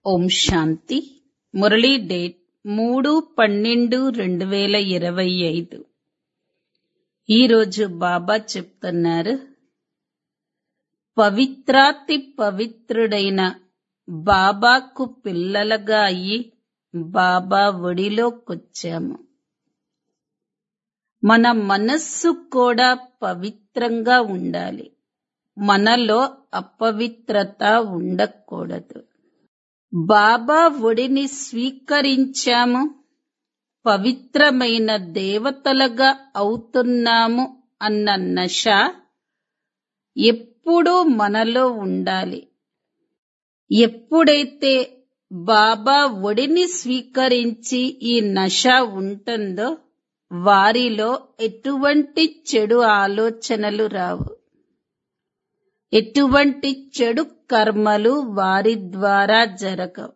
ఓం శాంతి Murali date మూడు పన్నెండు రెండు వేల ఇరవై ఐదు ఈరోజు బాబా చెప్తున్నారు పవిత్రాతి పవిత్రుడైన బాబాకు పిల్లలుగా అయ్యి బాబా ఒడిలోకొచ్చాము మన మనస్సు కూడా పవిత్రంగా ఉండాలి మనలో అపవిత్రత ఉండకూడదు బాబా ఒడిని స్వీకరించాము పవిత్రమైన దేవతలుగా అవుతున్నాము అన్న నశ ఎప్పుడూ మనలో ఉండాలి ఎప్పుడైతే బాబా ఒడిని స్వీకరించి ఈ నశ ఉంటుందో వారిలో ఎటువంటి చెడు ఆలోచనలు రావు ఎటువంటి చెడు కర్మలు వారి ద్వారా జరగవు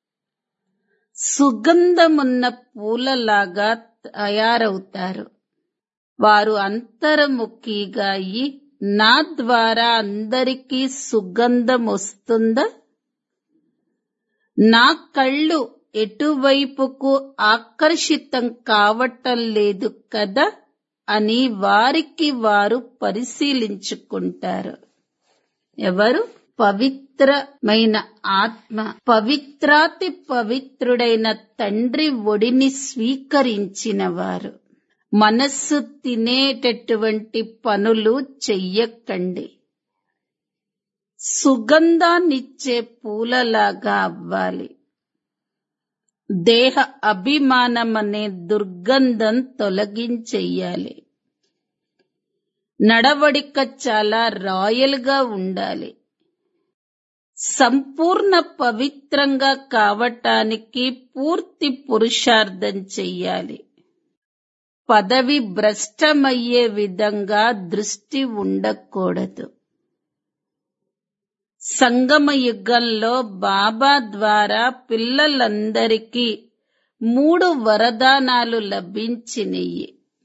సుగంధమున్న పూలలాగా తయారవుతారు వారు అంతర్ముఖిగా అయి నా ద్వారా అందరికీ సుగంధం వస్తుందా నా కళ్ళు ఎటువైపుకు ఆకర్షితం కావటం లేదు కదా అని వారికి వారు పరిశీలించుకుంటారు ఎవరు పవిత్రమైన ఆత్మ పవిత్రాతి పవిత్రుడైన తండ్రి ఒడిని స్వీకరించిన వారు మనస్సు తినేటటువంటి పనులు చెయ్యకండి సుగంధాన్నిచ్చే పూలలాగా అవ్వాలి దేహ అభిమానం అనే దుర్గంధం తొలగించెయ్యాలి నడవడిక చాలా రాయల్ గా ఉండాలి సంపూర్ణ పవిత్రంగా కావటానికి పూర్తి పురుషార్థం చెయ్యాలి పదవి భ్రష్టమయ్యే విధంగా దృష్టి ఉండకూడదు సంగమ యుగంలో బాబా ద్వారా పిల్లలందరికీ మూడు వరదానాలు లభించినయి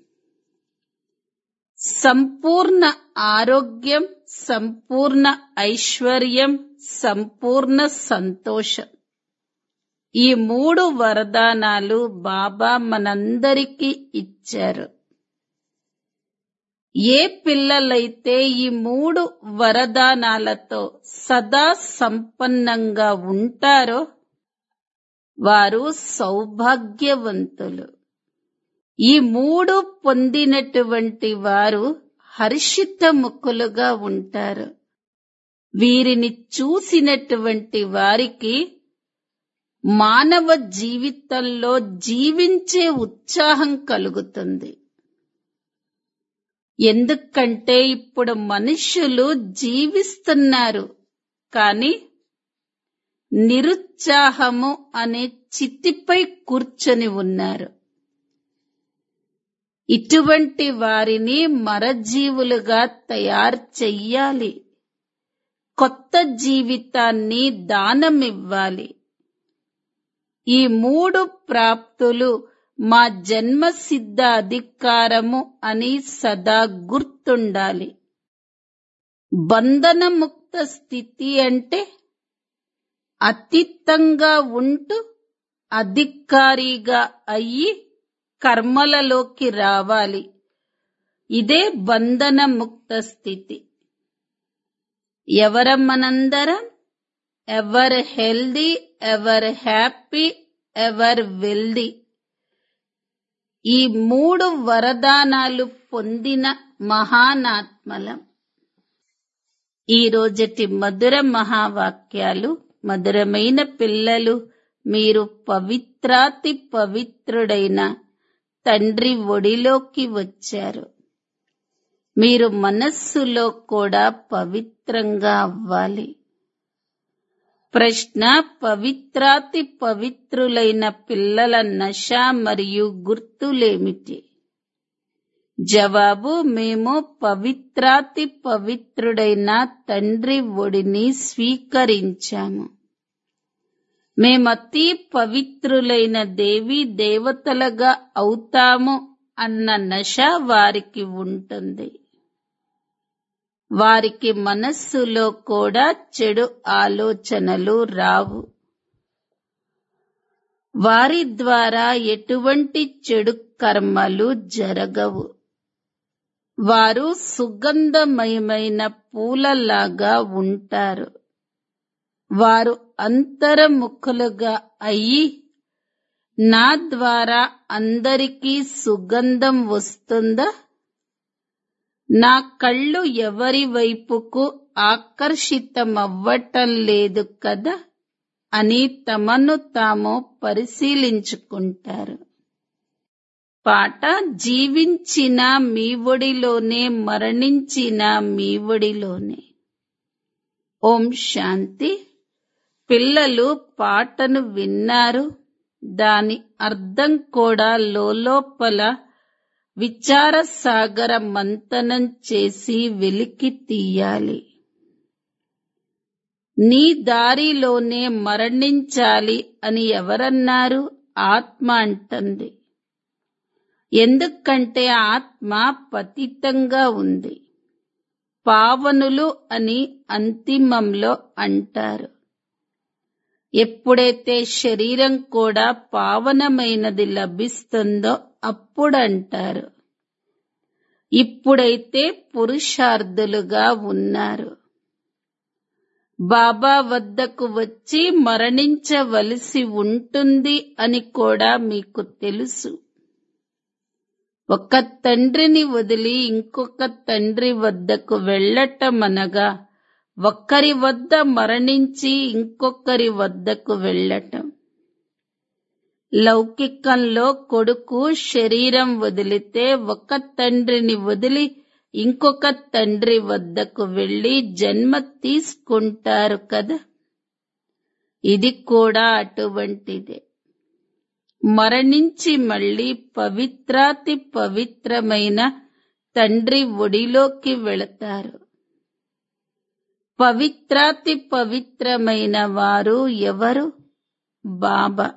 సంపూర్ణ ఆరోగ్యం సంపూర్ణ ఐశ్వర్యం సంపూర్ణ సంతోషం ఈ మూడు వరదానాలు బాబా మనందరికీ ఇచ్చారు ఏ పిల్లలైతే ఈ మూడు వరదానాలతో సదా సంపన్నంగా ఉంటారో వారు సౌభాగ్యవంతులు ఈ మూడు పొందినటువంటి వారు హర్షితముఖులుగా ఉంటారు వీరిని చూసినటువంటి వారికి మానవ జీవితంలో జీవించే ఉత్సాహం కలుగుతుంది ఎందుకంటే ఇప్పుడు మనుషులు జీవిస్తున్నారు కానీ నిరుత్సాహము అనే చిత్తిపై కూర్చొని ఉన్నారు ఇటువంటి వారిని మరజీవులుగా తయారు చెయ్యాలి కొత్త జీవితాన్ని దానమివ్వాలి ఈ మూడు ప్రాప్తులు మా జన్మ సిద్ధ అధికారము అని సదా గుర్తుండాలి బంధనముక్త స్థితి అంటే అతీతంగా ఉంటూ అధికారిగా అయ్యి కర్మలలోకి రావాలి ఇదే బంధన ముక్త స్థితి ఎవరమ్మనందరం ever healthy ever happy ever wealthy ఈ మూడు వరదానాలు పొందిన మహానాత్మలం ఈ రోజటి మధుర మహావాక్యాలు మధురమైన పిల్లలు మీరు పవిత్రాతి పవిత్రుడైన తండ్రి ఒడిలోకి వచ్చారు మీరు మనస్సులో కూడా పవిత్రంగా అవ్వాలి ప్రశ్న పవిత్రాతి పవిత్రులైన పిల్లల నశ మరియు గుర్తులేమిటి జవాబు మేము పవిత్రాతి పవిత్రుడైన తండ్రి ఒడిని స్వీకరించాము మేమతి పవిత్రులైన దేవి దేవతలుగా అవుతాము అన్న నశ వారికి ఉంటుంది వారికి మనస్సులో కూడా చెడు ఆలోచనలు రావు వారి ద్వారా ఎటువంటి చెడు కర్మలు జరగవు వారు సుగంధమయమైన పూలలాగా ఉంటారు వారు అంతర్ముఖులుగా అయ్యి నా ద్వారా అందరికీ సుగంధం వస్తుందా నా కళ్ళు ఎవరి వైపుకు ఆకర్షితమవ్వటం లేదు కదా అని తమను తాము పరిశీలించుకుంటారు పాట జీవించిన మీ ఒడిలోనే మరణించిన మీ ఒడిలోనే ఓం శాంతి పిల్లలు పాటను విన్నారు దాని అర్థం కూడా లోపల విచార సాగర మంతనం చేసి వెలికి తీయాలి నీ దారిలోనే మరణించాలి అని ఎవరన్నారు ఆత్మ అంటుంది ఎందుకంటే ఆత్మ పతితంగా ఉంది పావనులు అని అంతిమంలో అంటారు ఎప్పుడైతే శరీరం కూడా పావనమైనది లభిస్తుందో అప్పుడంటారు ఇప్పుడైతే పురుషార్థులుగా ఉన్నారు బాబా వద్దకు వచ్చి మరణించవలసి ఉంటుంది అని కూడా మీకు తెలుసు ఒక తండ్రిని వదిలి ఇంకొక తండ్రి వద్దకు వెళ్ళటం అనగా ఒక్కరి వద్ద మరణించి ఇంకొకరి వద్దకు వెళ్ళటం లౌకికంలో కొడుకు శరీరం వదిలితే ఒక తండ్రిని వదిలి ఇంకొక తండ్రి వద్దకు వెళ్లి జన్మ తీసుకుంటారు కదా ఇది కూడా అటువంటిదే మరణించి మళ్ళీ పవిత్రాతి పవిత్రమైన తండ్రి ఒడిలోకి వెళతారు పవిత్రాతి పవిత్రమైన వారు ఎవరు బాబా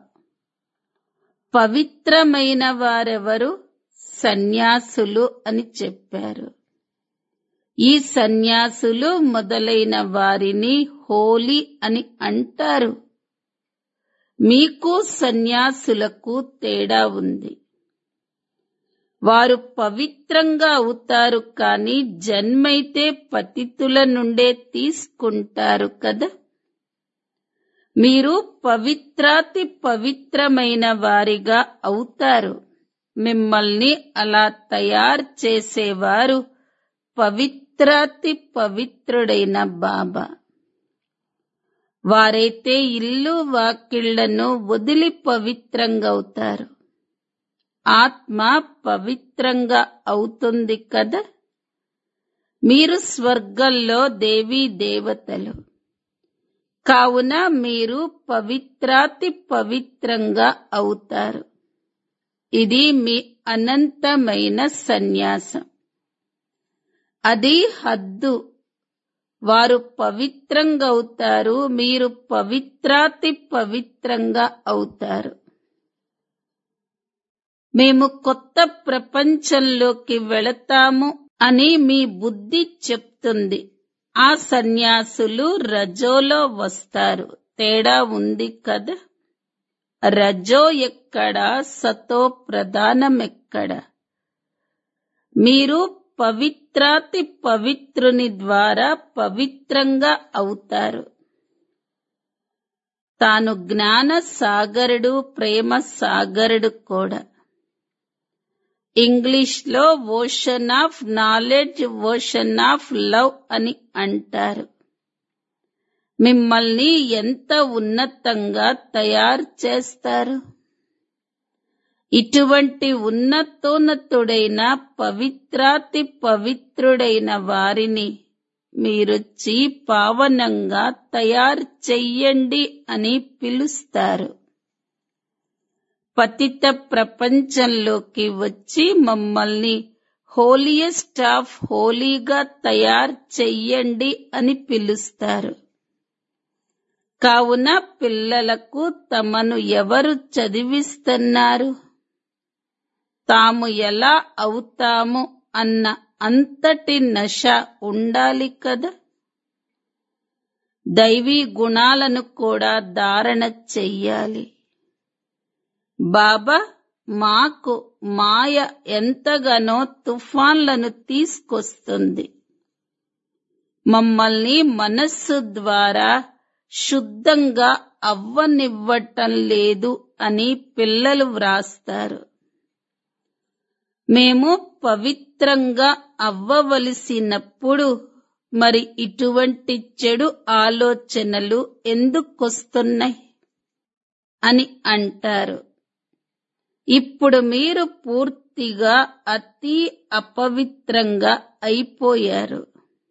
పవిత్రమైన వారెవరు సన్యాసులు అని చెప్పారు ఈ సన్యాసులు మొదలైన వారిని హోలీ అని అంటారు మీకు సన్యాసులకు తేడా ఉంది వారు పవిత్రంగా అవుతారు కానీ జన్మైతే పతితుల నుండే తీసుకుంటారు కదా మీరు పవిత్రాతి పవిత్రమైన వారిగా అవుతారు మిమ్మల్ని అలా తయారు చేసేవారు పవిత్రాతి పవిత్రుడైన బాబా వారైతే ఇల్లు వాకిళ్లను వదిలి పవిత్రంగా అవుతారు ఆత్మ పవిత్రంగా అవుతుంది కదా మీరు స్వర్గంలో దేవీ దేవతలు కావున మీరు పవిత్రాతి పవిత్రంగా అవుతారు ఇది మీ అనంతమైన సన్యాసం అది హద్దు వారు పవిత్రంగా అవుతారు మీరు పవిత్రాతి పవిత్రంగా అవుతారు మేము కొత్త ప్రపంచంలోకి వెళతాము అని మీ బుద్ధి చెప్తుంది ఆ సన్యాసులు రజోలో వస్తారు తేడా ఉంది కదా రజో ఎక్కడ సతో ప్రధానం ఎక్కడ మీరు పవిత్రాతి పవిత్రుని ద్వారా పవిత్రంగా అవుతారు తాను జ్ఞాన సాగరుడు ప్రేమ సాగరుడు కూడా ఇంగ్లీష్ లో ocean of knowledge ocean of love అని అంటారు మిమ్మల్ని ఎంత ఉన్నతంగా తయారు చేస్తారు ఇటువంటి ఉన్నతోన్నతుడైన పవిత్రాతి పవిత్రుడైన వారిని మీరొచ్చి పావనంగా తయారు చెయ్యండి అని పిలుస్తారు పతిత ప్రపంచంలోకి వచ్చి మమ్మల్ని హోలియస్ట్ ఆఫ్ హోలీగా తయారు చెయ్యండి అని పిలుస్తారు కావున పిల్లలకు తమను ఎవరు చదివిస్తున్నారు తాము ఎలా అవుతాము అన్న అంతటి నశ ఉండాలి కదా దైవీ గుణాలను కూడా ధారణ చెయ్యాలి బాబా మాకు మాయ ఎంతగానో తుఫాన్లను తీసుకొస్తుంది మమ్మల్ని మనస్సు ద్వారా శుద్ధంగా అవ్వనివ్వటం లేదు అని పిల్లలు వ్రాస్తారు మేము పవిత్రంగా అవ్వవలసినప్పుడు మరి ఇటువంటి చెడు ఆలోచనలు ఎందుకొస్తున్నాయి అని అంటారు ఇప్పుడు మీరు పూర్తిగా అతి అపవిత్రంగా అయిపోయారు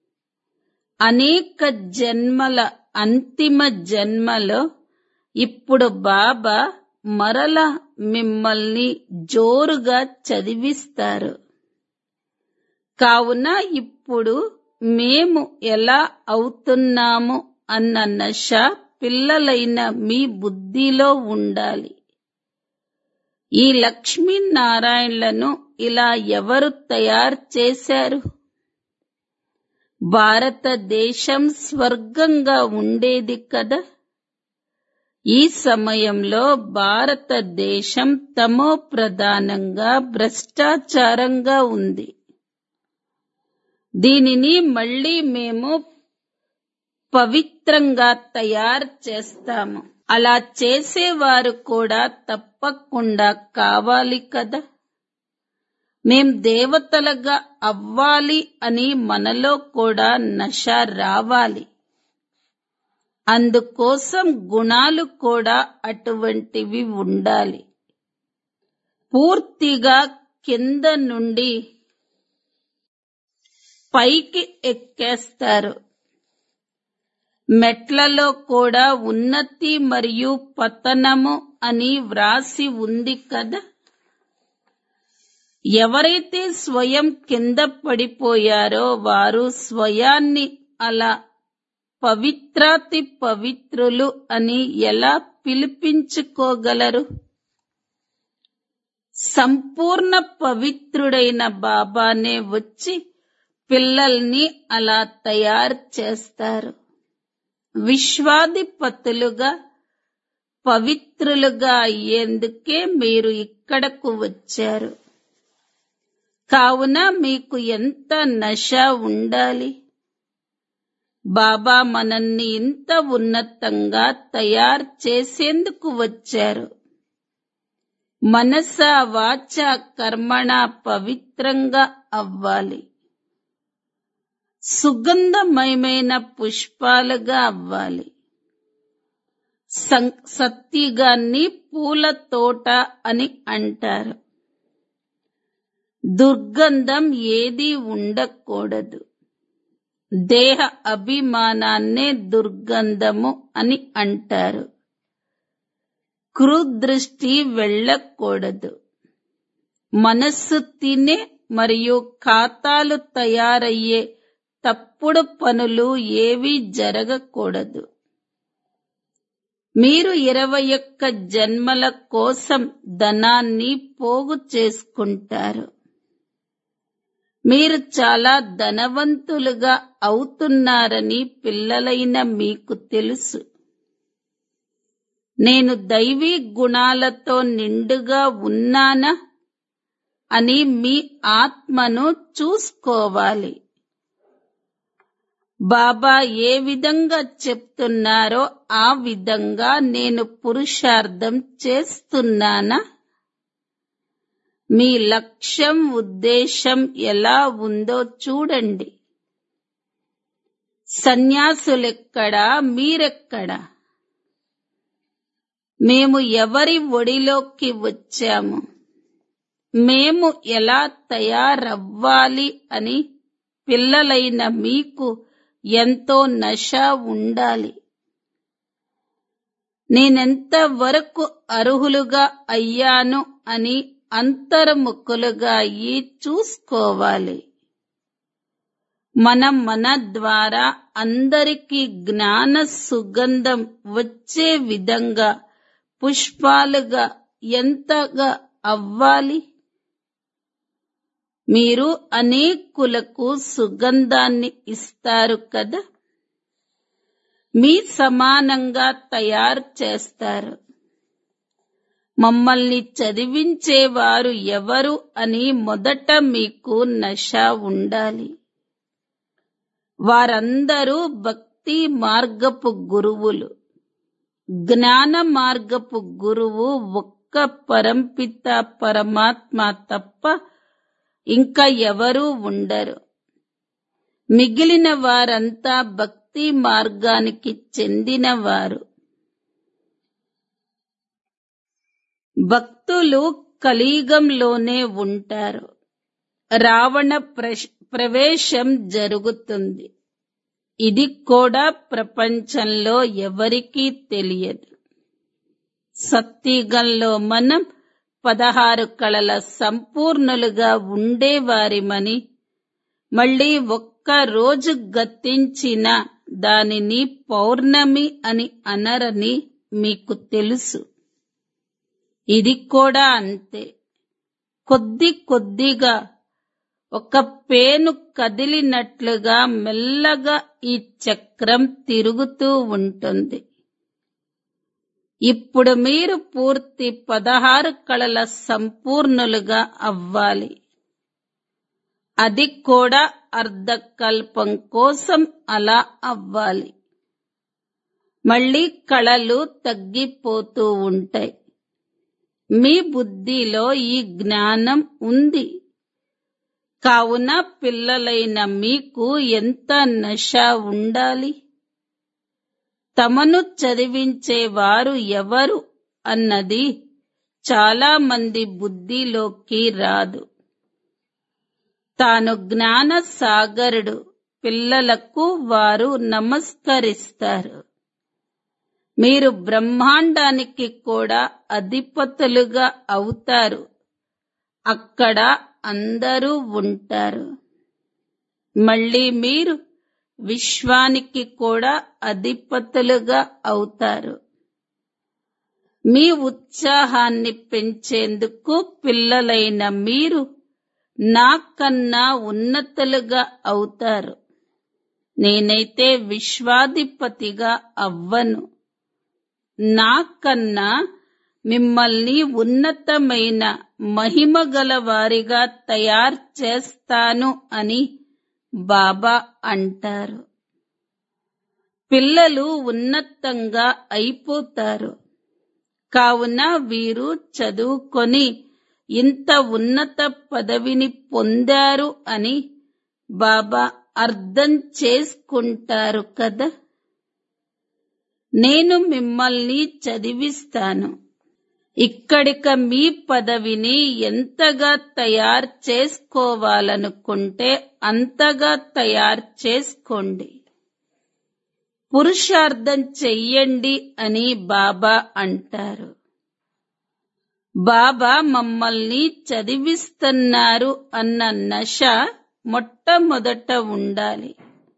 అనేక జన్మల అంతిమ జన్మలో ఇప్పుడు బాబా మరల మిమ్మల్ని జోరుగా చదివిస్తారు కావున ఇప్పుడు మేము ఎలా అవుతున్నాము అన్న నశ పిల్లలైన మీ బుద్ధిలో ఉండాలి ఈ లక్ష్మీనారాయణలను ఇలా ఎవరు తయారు చేశారు భారతదేశం స్వర్గంగా ఉండేది కదా ఈ సమయంలో భారతదేశం తమో ప్రధానంగా భ్రష్టాచారంగా ఉంది దీనిని మళ్ళీ మేము పవిత్రంగా తయారు చేస్తాము అలా చేసేవారు కూడా తప్పకుండా కావాలి కదా మేం దేవతలుగా అవ్వాలి అని మనలో కూడా నశ రావాలి అందుకోసం గుణాలు కూడా అటువంటివి ఉండాలి పూర్తిగా కింద నుండి పైకి ఎక్కేస్తారు మెట్లలో కూడా ఉన్నతి మరియు పతనము అని వ్రాసి ఉంది కదా ఎవరైతే స్వయం కింద పడిపోయారో వారు స్వయాన్ని అలా పవిత్రాతి పవిత్రులు అని ఎలా పిలిపించుకోగలరు సంపూర్ణ పవిత్రుడైన బాబానే వచ్చి పిల్లల్ని అలా తయారు చేస్తారు విశ్వాధిపతులుగా పవిత్రులుగా అయ్యేందుకే మీరు ఇక్కడకు వచ్చారు కావున మీకు ఎంత నశ ఉండాలి బాబా మనల్ని ఇంత ఉన్నతంగా తయారు చేసేందుకు వచ్చారు మనస వాచ కర్మణ పవిత్రంగా అవ్వాలి సుగంధమయమైన పుష్పాలుగా అవ్వాలి సం- సత్తిగాన్ని పూల తోట అని అంటారు దుర్గంధం ఏది ఉండకూడదు దేహ అభిమానాన్నే దుర్గంధము అని అంటారు క్రుదృష్టి వెళ్ళకూడదు మనస్సు తినే మరియు ఖాతాలు తయారయ్యే తప్పుడు పనులు ఏవీ జరగకూడదు మీరు ఇరవై ఒక్క జన్మల కోసం ధనాన్ని పోగు చేసుకుంటారు మీరు చాలా ధనవంతులుగా అవుతున్నారని పిల్లలైన మీకు తెలుసు నేను దైవీ గుణాలతో నిండుగా ఉన్నానా అని మీ ఆత్మను చూసుకోవాలి బాబా ఏ విధంగా చెప్తున్నారో ఆ విధంగా నేను పురుషార్థం చేస్తున్నానా మీ లక్ష్యం ఉద్దేశం ఎలా ఉందో చూడండి సన్యాసులెక్కడా మీరెక్కడా మేము ఎవరి ఒడిలోకి వచ్చాము మేము ఎలా తయారవ్వాలి అని పిల్లలైన మీకు ఎంతో నశ ఉండాలి నేనెంత వరకు అర్హులుగా అయ్యాను అని అంతర్ముఖులుగా అయ్యి చూసుకోవాలి మనం మన ద్వారా అందరికీ జ్ఞాన సుగంధం వచ్చే విధంగా పుష్పాలుగా ఎంతగా అవ్వాలి మీరు అనేకులకు సుగంధాన్ని ఇస్తారు కదా మీ సమానంగా తయారు చేస్తారు మమ్మల్ని చదివించేవారు ఎవరు అని మొదట మీకు నష ఉండాలి వారందరూ భక్తి మార్గపు గురువులు జ్ఞాన మార్గపు గురువు ఒక్క పరంపిత పరమాత్మ తప్ప ఇంకా ఎవరూ ఉండరు మిగిలిన వారంతా భక్తి మార్గానికి చెందినవారు భక్తులు కలియుగంలోనే ఉంటారు రావణ ప్రశ్- ప్రవేశం జరుగుతుంది ఇది కూడా ప్రపంచంలో ఎవరికీ తెలియదు సత్యుగంలో మనం పదహారు కళల సంపూర్ణులుగా ఉండేవారిమని మళ్ళీ ఒక్క రోజు గతించిన దానిని పౌర్ణమి అని అనరని మీకు తెలుసు ఇది కూడా అంతే కొద్ది కొద్దిగా ఒక పేను కదిలినట్లుగా మెల్లగా ఈ చక్రం తిరుగుతూ ఉంటుంది ఇప్పుడు మీరు పూర్తి పదహారు కళల సంపూర్ణులుగా అవ్వాలి అది కూడా అర్ధకల్పం కోసం అలా అవ్వాలి మళ్ళీ కళలు తగ్గిపోతూ ఉంటాయి మీ బుద్ధిలో ఈ జ్ఞానం ఉంది కావున పిల్లలైన మీకు ఎంత నష ఉండాలి తమను చదివించేవారు ఎవరు అన్నది చాలా మంది బుద్ధిలోకి రాదు తాను జ్ఞాన సాగరుడు పిల్లలకు వారు నమస్కరిస్తారు మీరు బ్రహ్మాండానికి కూడా అధిపతులుగా అవుతారు అక్కడ అందరూ ఉంటారు మళ్ళీ మీరు విశ్వానికి కూడా అధిపతులుగా అవుతారు మీ ఉత్సాహాన్ని పెంచేందుకు పిల్లలైన మీరు నాకన్నా ఉన్నతులుగా అవుతారు నేనైతే విశ్వాధిపతిగా అవ్వను నాకన్నా మిమ్మల్ని ఉన్నతమైన మహిమ గల వారిగా తయారు చేస్తాను అని బాబా అంటారు పిల్లలు ఉన్నతంగా అయిపోతారు కావున వీరు చదువుకొని ఇంత ఉన్నత పదవిని పొందారు అని బాబా అర్థం చేసుకుంటారు కదా నేను మిమ్మల్ని చదివిస్తాను ఇక్కడిక మీ పదవిని ఎంతగా తయారు చేసుకోవాలనుకుంటే అంతగా తయారు చేసుకోండి పురుషార్థం చెయ్యండి అని బాబా అంటారు బాబా మమ్మల్ని చదివిస్తున్నారు అన్న నష మొట్టమొదట ఉండాలి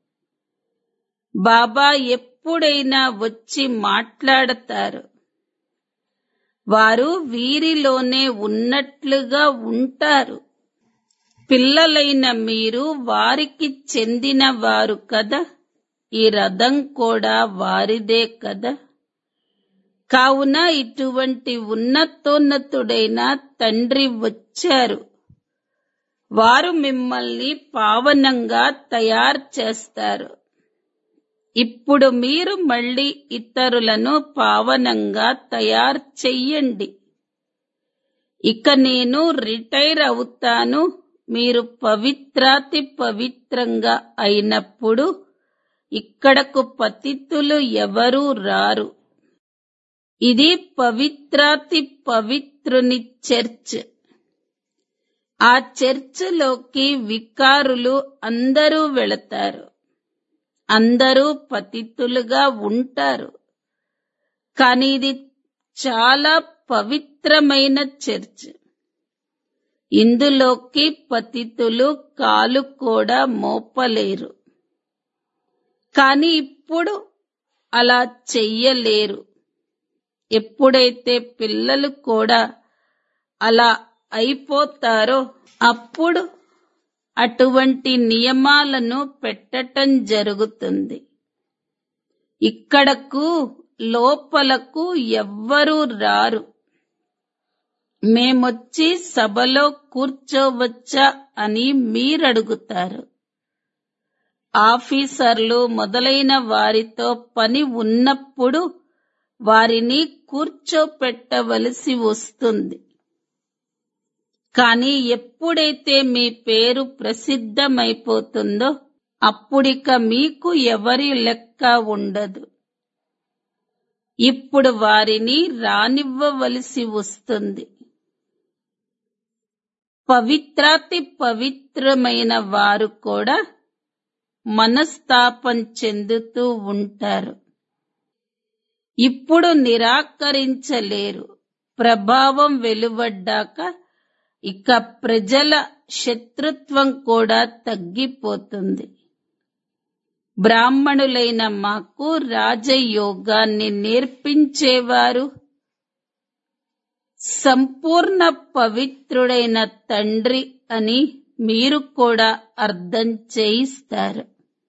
బాబా ఎప్పుడైనా వచ్చి మాట్లాడతారు వారు వీరిలోనే ఉన్నట్లుగా ఉంటారు పిల్లలైన మీరు వారికి చెందిన వారు కదా ఈ రథం కూడా వారిదే కదా కావున ఇటువంటి ఉన్నతోన్నతుడైన తండ్రి వచ్చారు వారు మిమ్మల్ని పావనంగా తయారు చేస్తారు ఇప్పుడు మీరు మళ్ళీ ఇతరులను పావనంగా తయారు చెయ్యండి ఇక నేను రిటైర్ అవుతాను మీరు పవిత్రాతి పవిత్రంగా అయినప్పుడు ఇక్కడకు పతితులు ఎవరూ రారు ఇది పవిత్రాతి పవిత్రుని చర్చ్ ఆ చర్చిలోకి వికారులు అందరూ వెళతారు అందరూ పతితులుగా ఉంటారు కానీ ఇది చాలా పవిత్రమైన చర్చ్ ఇందులోకి పతితులు కాలు కూడా మోపలేరు కానీ ఇప్పుడు అలా చెయ్యలేరు ఎప్పుడైతే పిల్లలు కూడా అలా అయిపోతారో అప్పుడు అటువంటి నియమాలను పెట్టటం జరుగుతుంది ఇక్కడకు లోపలకు ఎవ్వరూ రారు మేమొచ్చి సభలో కూర్చోవచ్చా అని మీరడుగుతారు ఆఫీసర్లు మొదలైన వారితో పని ఉన్నప్పుడు వారిని కూర్చోపెట్టవలసి వస్తుంది కానీ ఎప్పుడైతే మీ పేరు ప్రసిద్ధమైపోతుందో అప్పుడిక మీకు ఎవరి లెక్క ఉండదు ఇప్పుడు వారిని రానివ్వవలసి వస్తుంది పవిత్రాతి పవిత్రమైన వారు కూడా మనస్తాపం చెందుతూ ఉంటారు ఇప్పుడు నిరాకరించలేరు ప్రభావం వెలువడ్డాక ఇక ప్రజల శత్రుత్వం కూడా తగ్గిపోతుంది బ్రాహ్మణులైన మాకు రాజయోగాన్ని నేర్పించేవారు సంపూర్ణ పవిత్రుడైన తండ్రి అని మీరు కూడా అర్థం చేయిస్తారు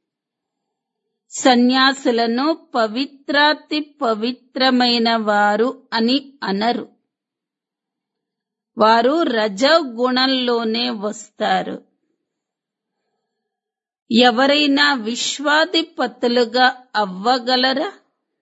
సన్యాసులను పవిత్రాతి పవిత్రమైన వారు అని అనరు వారు రజగుణంలోనే వస్తారు ఎవరైనా విశ్వాధిపతులుగా అవ్వగలరా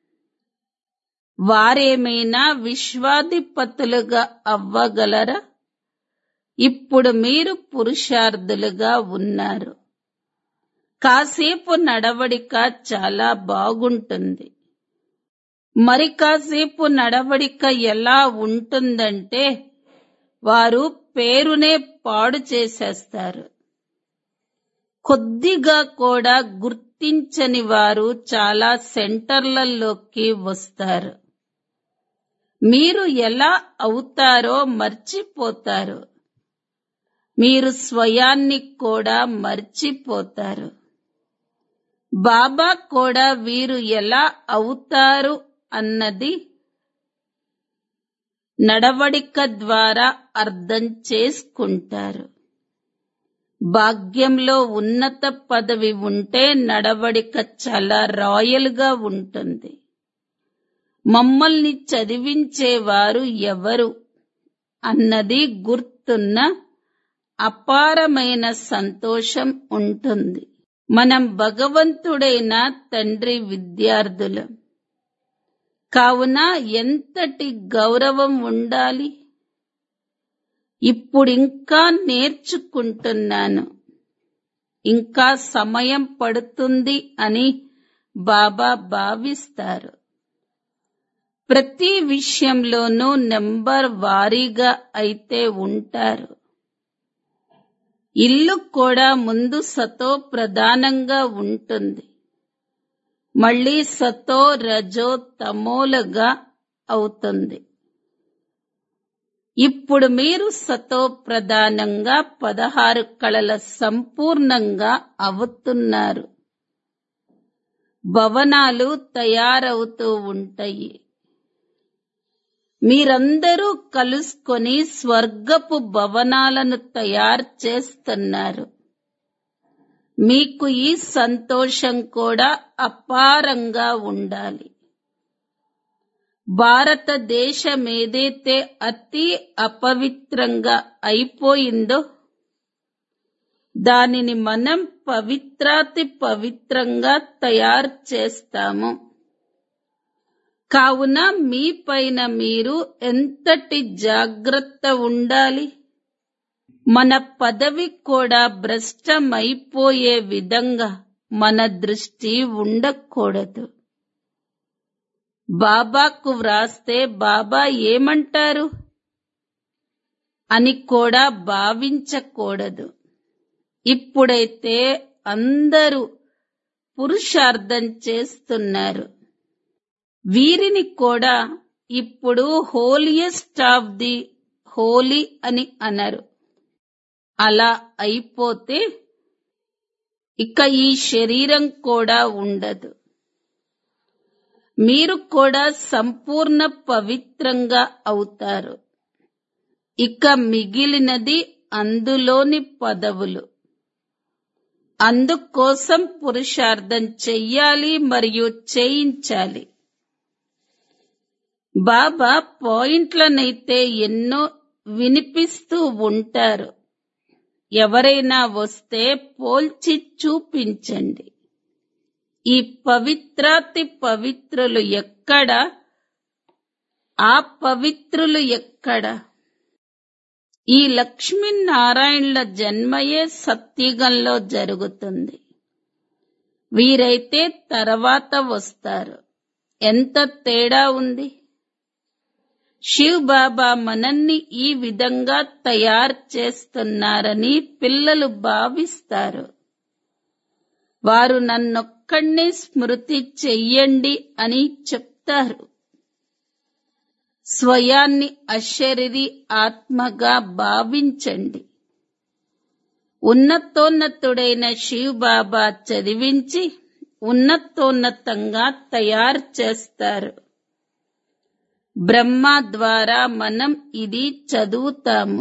వారేమైనా విశ్వాధిపతులుగా అవ్వగలరా ఇప్పుడు మీరు పురుషార్థులుగా ఉన్నారు కాసేపు నడవడిక చాలా బాగుంటుంది మరి కాసేపు నడవడిక ఎలా ఉంటుందంటే వారు పేరునే పాడు చేసేస్తారు కొద్దిగా కూడా గుర్తించని వారు చాలా సెంటర్లలోకి వస్తారు మీరు ఎలా అవుతారో మర్చిపోతారు మీరు స్వయాన్ని కూడా మర్చిపోతారు బాబా కూడా వీరు ఎలా అవుతారు అన్నది నడవడిక ద్వారా అర్థం చేసుకుంటారు భాగ్యంలో ఉన్నత పదవి ఉంటే నడవడిక చాలా రాయల్ గా ఉంటుంది మమ్మల్ని చదివించేవారు ఎవరు అన్నది గుర్తున్న అపారమైన సంతోషం ఉంటుంది మనం భగవంతుడైన తండ్రి విద్యార్థులం కావున ఎంతటి గౌరవం ఉండాలి ఇప్పుడింకా నేర్చుకుంటున్నాను ఇంకా సమయం పడుతుంది అని బాబా భావిస్తారు ప్రతి విషయంలోనూ నెంబర్ వారీగా అయితే ఉంటారు ఇల్లు కూడా ముందు సతో ప్రధానంగా ఉంటుంది మళ్ళీ సతో రజో తమోలుగా అవుతుంది ఇప్పుడు మీరు సతో ప్రధానంగా పదహారు కళల సంపూర్ణంగా అవుతున్నారు భవనాలు తయారవుతూ ఉంటాయి మీరందరూ కలుసుకొని స్వర్గపు భవనాలను తయారు చేస్తున్నారు మీకు ఈ సంతోషం కూడా అపారంగా ఉండాలి భారతదేశం ఏదైతే అతి అపవిత్రంగా అయిపోయిందో దానిని మనం పవిత్రాతి పవిత్రంగా తయారు చేస్తాము కావున మీ పైన మీరు ఎంతటి జాగ్రత్త ఉండాలి మన పదవి కూడా భ్రష్టమైపోయే విధంగా మన దృష్టి ఉండకూడదు బాబాకు వ్రాస్తే బాబా ఏమంటారు అని కూడా భావించకూడదు ఇప్పుడైతే అందరూ పురుషార్థం చేస్తున్నారు వీరిని కూడా ఇప్పుడు హోలియస్ట్ ఆఫ్ ది హోలీ అని అనరు అలా అయిపోతే ఇక ఈ శరీరం కూడా ఉండదు మీరు కూడా సంపూర్ణ పవిత్రంగా అవుతారు ఇక మిగిలినది అందులోని పదవులు అందుకోసం పురుషార్థం చెయ్యాలి మరియు చేయించాలి బాబా పాయింట్లనైతే ఎన్నో వినిపిస్తూ ఉంటారు ఎవరైనా వస్తే పోల్చి చూపించండి ఈ పవిత్రాతి పవిత్రులు ఎక్కడ ఆ పవిత్రులు ఎక్కడ ఈ లక్ష్మీనారాయణుల జన్మయే సత్యుగంలో జరుగుతుంది వీరైతే తర్వాత వస్తారు ఎంత తేడా ఉంది శివ్ బాబా మనల్ని ఈ విధంగా తయారు చేస్తున్నారని పిల్లలు భావిస్తారు వారు నన్నొక్కడినే స్మృతి చెయ్యండి అని చెప్తారు స్వయాన్ని అశరీరి ఆత్మగా భావించండి ఉన్నతోన్నతుడైన శివ్ బాబా చదివించి ఉన్నతోన్నతంగా తయారు చేస్తారు బ్రహ్మ ద్వారా మనం ఇది చదువుతాము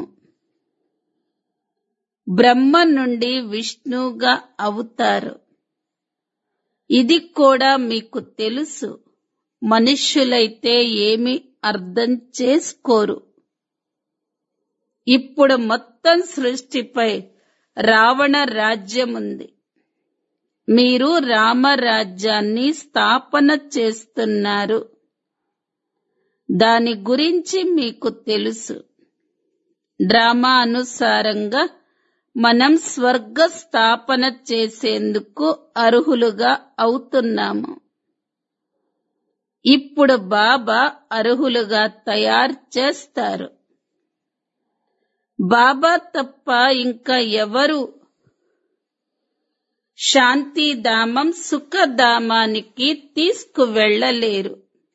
బ్రహ్మ నుండి విష్ణుగా అవుతారు ఇది కూడా మీకు తెలుసు మనుష్యులైతే ఏమి అర్థం చేసుకోరు ఇప్పుడు మొత్తం సృష్టిపై రావణ రాజ్యం ఉంది మీరు రామరాజ్యాన్ని స్థాపన చేస్తున్నారు దాని గురించి మీకు తెలుసు డ్రామా అనుసారంగా మనం స్వర్గ స్థాపన చేసేందుకు అర్హులుగా అవుతున్నాము ఇప్పుడు బాబా అర్హులుగా తయారు చేస్తారు బాబా తప్ప ఇంకా ఎవరు శాంతిధామం సుఖధామానికి తీసుకువెళ్ళలేరు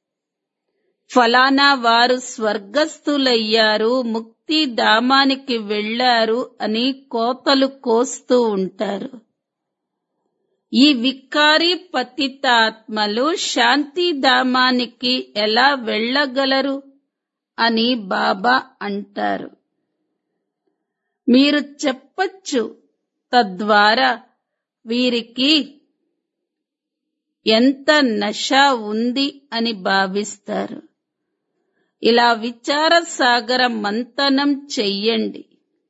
ఫలానా వారు స్వర్గస్థులయ్యారు ముక్తి ధామానికి వెళ్లారు అని కోతలు కోస్తూ ఉంటారు ఈ వికారి పతిత ఆత్మలు శాంతిధామానికి ఎలా వెళ్ళగలరు అని బాబా అంటారు మీరు చెప్పచ్చు తద్వారా వీరికి ఎంత నష ఉంది అని భావిస్తారు ఇలా విచార సాగర మంతనం చెయ్యండి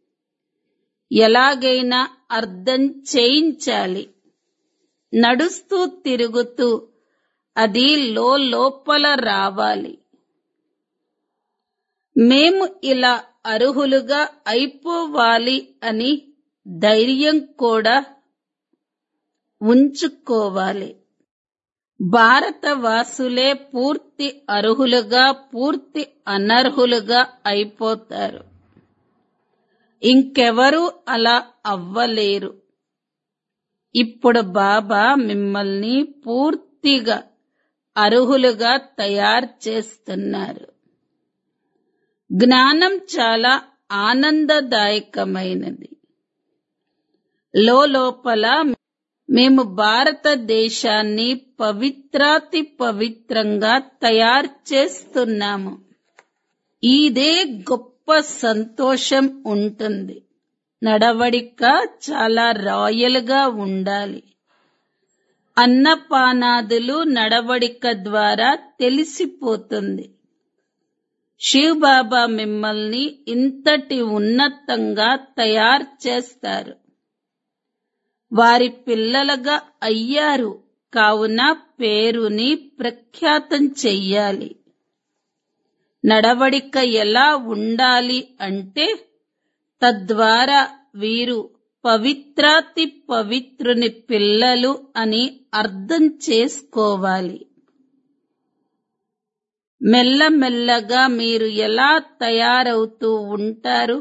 ఎలాగైనా అర్థం చేయించాలి నడుస్తూ తిరుగుతూ అది లోపల రావాలి మేము ఇలా అర్హులుగా అయిపోవాలి అని ధైర్యం కూడా ఉంచుకోవాలి భారతవాసులే పూర్తి అర్హులుగా పూర్తి అనర్హులుగా అయిపోతారు ఇంకెవరూ అలా అవ్వలేరు ఇప్పుడు బాబా మిమ్మల్ని పూర్తిగా అర్హులుగా తయారు చేస్తున్నారు జ్ఞానం చాలా ఆనందదాయకమైనది లోపల మేము భారతదేశాన్ని పవిత్రాతి పవిత్రంగా తయారు చేస్తున్నాము ఇదే గొప్ప సంతోషం ఉంటుంది నడవడిక చాలా రాయల్గా ఉండాలి అన్నపానాదులు నడవడిక ద్వారా తెలిసిపోతుంది శివ్ బాబా మిమ్మల్ని ఇంతటి ఉన్నతంగా తయారు చేస్తారు వారి పిల్లలుగా అయ్యారు కావున పేరుని ప్రఖ్యాతం చెయ్యాలి నడవడిక ఎలా ఉండాలి అంటే తద్వారా వీరు పవిత్రాతి పవిత్రుని పిల్లలు అని అర్థం చేసుకోవాలి మెల్లమెల్లగా మీరు ఎలా తయారవుతూ ఉంటారు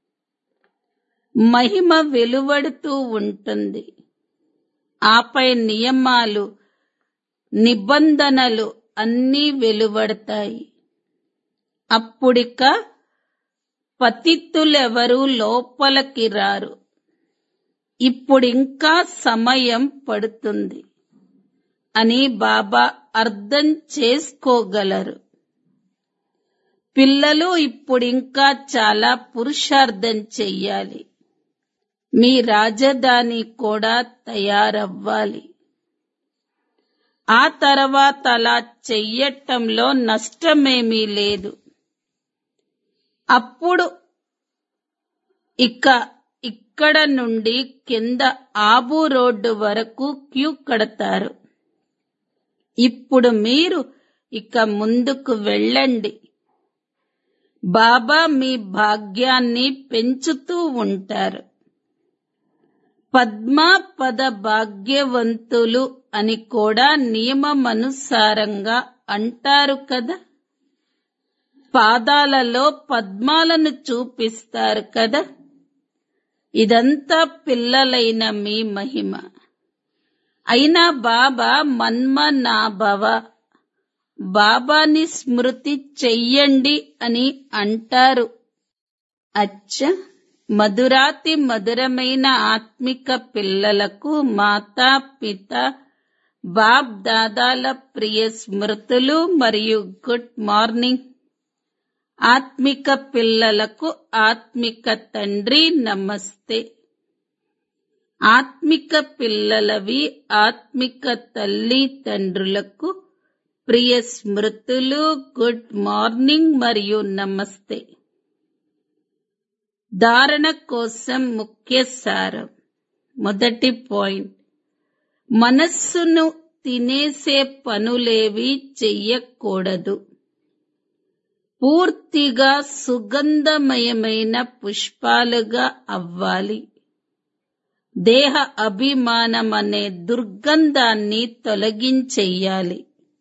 మహిమ వెలువడుతూ ఉంటుంది ఆపై నియమాలు నిబంధనలు అన్నీ వెలువడతాయి అప్పుడిక పతిత్తులెవరూ లోపలికి రారు ఇప్పుడింకా సమయం పడుతుంది అని బాబా అర్థం చేసుకోగలరు పిల్లలు ఇప్పుడింకా చాలా పురుషార్థం చెయ్యాలి మీ రాజధాని కూడా తయారవ్వాలి ఆ తర్వాత అలా చెయ్యటంలో నష్టమేమీ లేదు అప్పుడు ఇక ఇక్కడ నుండి కింద ఆబు రోడ్డు వరకు క్యూ కడతారు ఇప్పుడు మీరు ఇక ముందుకు వెళ్ళండి బాబా మీ భాగ్యాన్ని పెంచుతూ ఉంటారు పద్మా పద భాగ్యవంతులు అని కూడా నియమమనుసారంగా అంటారు కదా పాదాలలో పద్మాలను చూపిస్తారు కదా ఇదంతా పిల్లలైన మీ మహిమ అయినా బాబా మన్మనాభవ బాబాని స్మృతి చెయ్యండి అని అంటారు అచ్చ మధురాతి మధురమైన ఆత్మిక పిల్లలకు మాతా పిత బాబ్ దాదాల ప్రియ స్మృతులు మరియు గుడ్ మార్నింగ్ ఆత్మిక పిల్లలకు ఆత్మిక తండ్రి నమస్తే ఆత్మిక పిల్లలవి ఆత్మిక తల్లి తండ్రులకు ప్రియ స్మృతులు గుడ్ మార్నింగ్ మరియు నమస్తే ధారణ కోసం ముఖ్య సారం మొదటి పాయింట్ మనస్సును తినేసే పనులేవి చెయ్యకూడదు పూర్తిగా సుగంధమయమైన పుష్పాలుగా అవ్వాలి దేహ అభిమానం అనే దుర్గంధాన్ని తొలగించెయ్యాలి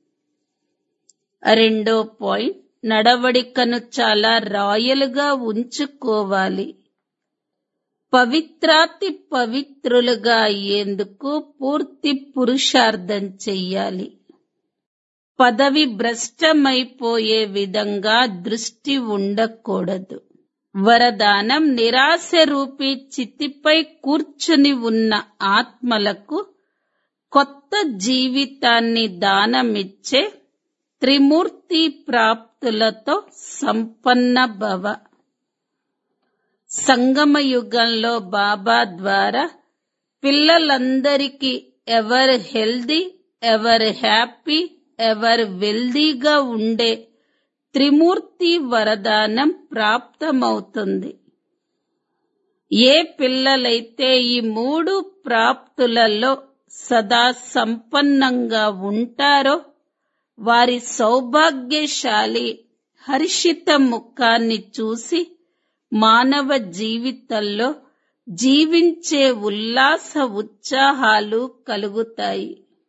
రెండో పాయింట్ నడవడికను చాలా రాయలుగా ఉంచుకోవాలి పవిత్రాతి పవిత్రులుగా అయ్యేందుకు పూర్తి పురుషార్థం చెయ్యాలి పదవి భ్రష్టమైపోయే విధంగా దృష్టి ఉండకూడదు వరదానం నిరాశ రూపీ చితిపై కూర్చుని ఉన్న ఆత్మలకు కొత్త జీవితాన్ని దానమిచ్చే త్రిమూర్తి ప్రాప్తులతో సంపన్న భవ సంగమ యుగంలో బాబా ద్వారా పిల్లలందరికీ ఎవరు హెల్దీ ఎవరు హ్యాపీ ఎవరు వెల్దీగా ఉండే త్రిమూర్తి వరదానం ప్రాప్తమవుతుంది ఏ పిల్లలైతే ఈ మూడు ప్రాప్తులలో సదా సంపన్నంగా ఉంటారో వారి సౌభాగ్యశాలి హర్షిత ముఖాన్ని చూసి మానవ జీవితంలో జీవించే ఉల్లాస ఉత్సాహాలు కలుగుతాయి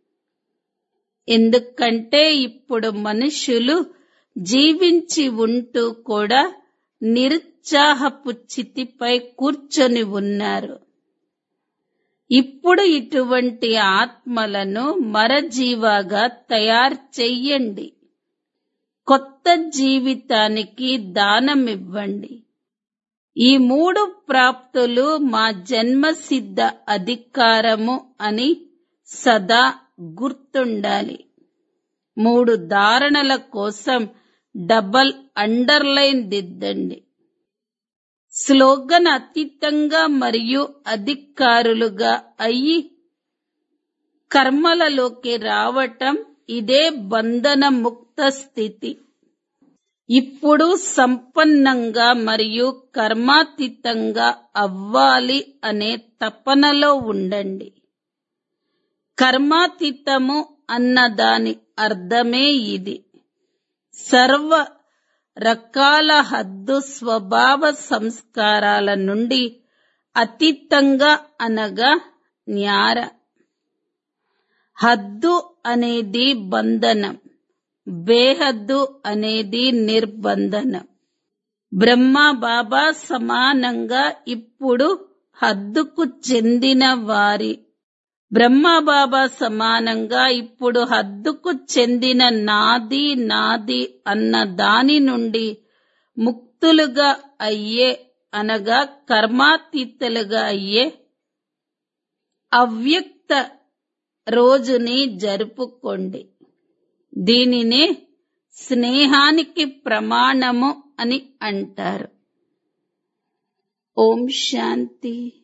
ఎందుకంటే ఇప్పుడు మనుషులు జీవించి ఉంటూ కూడా నిరుత్సాహపు చితిపై కూర్చొని ఉన్నారు ఇప్పుడు ఇటువంటి ఆత్మలను మరజీవాగా తయారు చెయ్యండి కొత్త జీవితానికి దానమివ్వండి ఈ మూడు ప్రాప్తులు మా జన్మసిద్ధ అధికారము అని సదా గుర్తుండాలి మూడు ధారణల కోసం డబల్ అండర్లైన్ దిద్దండి స్లోగన్ అతీతంగా మరియు అధికారులుగా అయ్యి కర్మలలోకి రావటం ఇదే బంధన ముక్త స్థితి ఇప్పుడు సంపన్నంగా మరియు కర్మాతీతంగా అవ్వాలి అనే తపనలో ఉండండి కర్మాతీతము అన్న దాని అర్థమే ఇది సర్వ రకాల హద్దు స్వభావ సంస్కారాల నుండి అతీతంగా అనగా న్యార హద్దు అనేది బంధనం బేహద్దు అనేది నిర్బంధనం బ్రహ్మ బాబా సమానంగా ఇప్పుడు హద్దుకు చెందిన వారి బ్రహ్మ బాబా సమానంగా ఇప్పుడు హద్దుకు చెందిన నాది నాది అన్న దాని నుండి ముక్తులుగా అయ్యే అనగా కర్మాతీతులుగా అయ్యే అవ్యక్త రోజుని జరుపుకోండి దీనినే స్నేహానికి ప్రమాణము అని అంటారు ఓం శాంతి